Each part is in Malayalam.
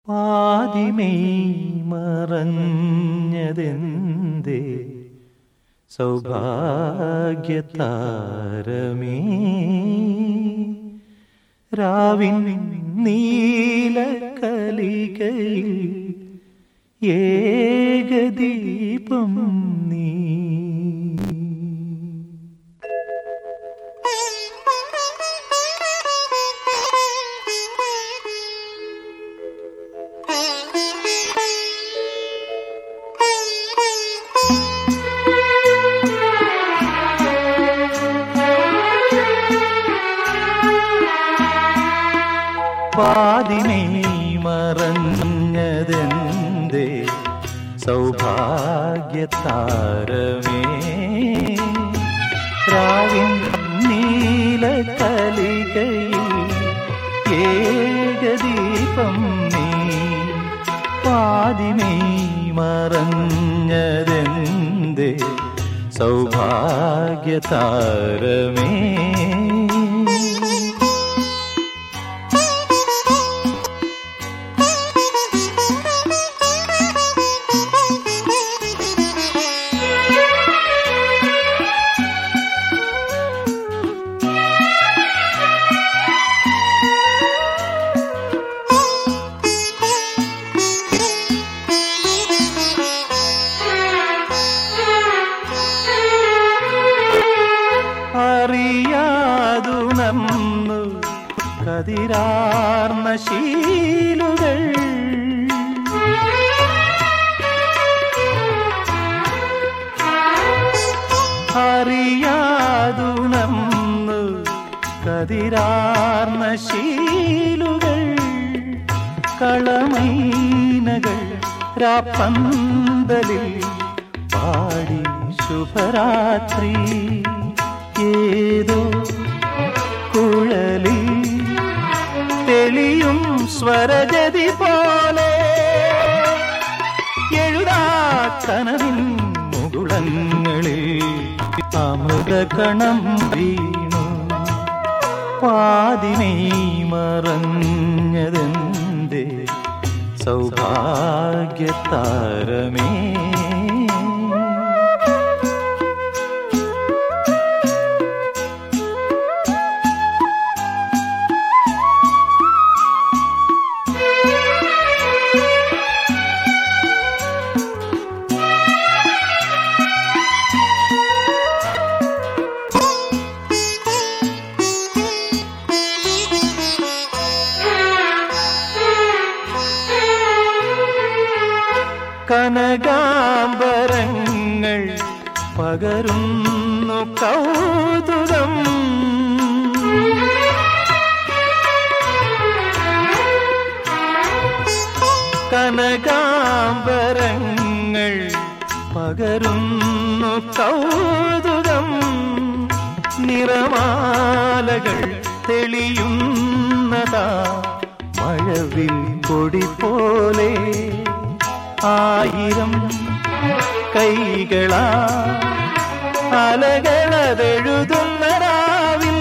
പാതിമെയ് മറഞ്ഞതെന്തേ സൗഭാഗ്യതാരമേ രാവിൻ നീലക്കലികയിൽ ഏകദീപം നീ പാതിനെ മറഞ്ഞതെന്തേ സൗഭാഗ്യതാരമേ രാവിൻ നീലകലികയിൽ ഏകദീപം നീ പാതിനെ മറഞ്ഞതെന്തേ സൗഭാഗ്യതാരമേ അറിയാതുണർന്നു കതിരാർന്ന ശീലുകൾ അറിയാതുണർന്നു കതിരാർന്ന ശീലുകൾ കളമൈനകൾ രാപ്പന്തലിൽ പാടി ശുഭരാത്രി ഏതോ കുഴലിൽ തെളിയും സ്വരജതി പോലെ എഴുതാ കനവിൻ മുകുളങ്ങളിൽ അമൃതകണം വീണു പാതിനെ മറഞ്ഞതെന്തേ സൗഭാഗ്യതാരമേ കനകാംബരങ്ങൾ പകരുന്നു കൗതുകം കനകാംബരങ്ങൾ പകരുന്നു കൗതുകം നിറമാലകൾ തെളിയുന്നതാ മഴവിൽ കൊടി പോലെ ആയിരം കൈകളാ അലകളതെഴുതുന്ന രാവിൽ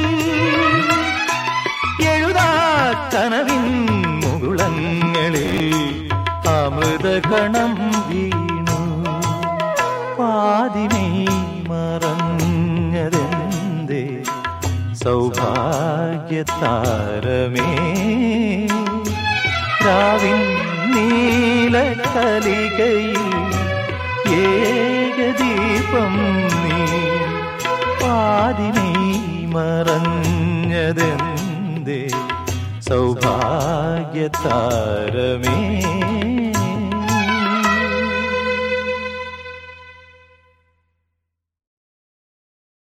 എഴുതാ കനവിൻ മുകുളങ്ങളിൽ അമൃതകണം വീണു പാതിനെ മറഞ്ഞതെന്തേ സൗഭാഗ്യതാരമേ രാവിൻ നീലകലികയിൽ ഏകദീപം നീ പാതിനെ മറഞ്ഞതെന്തേ സൗഭാഗ്യതാരമേ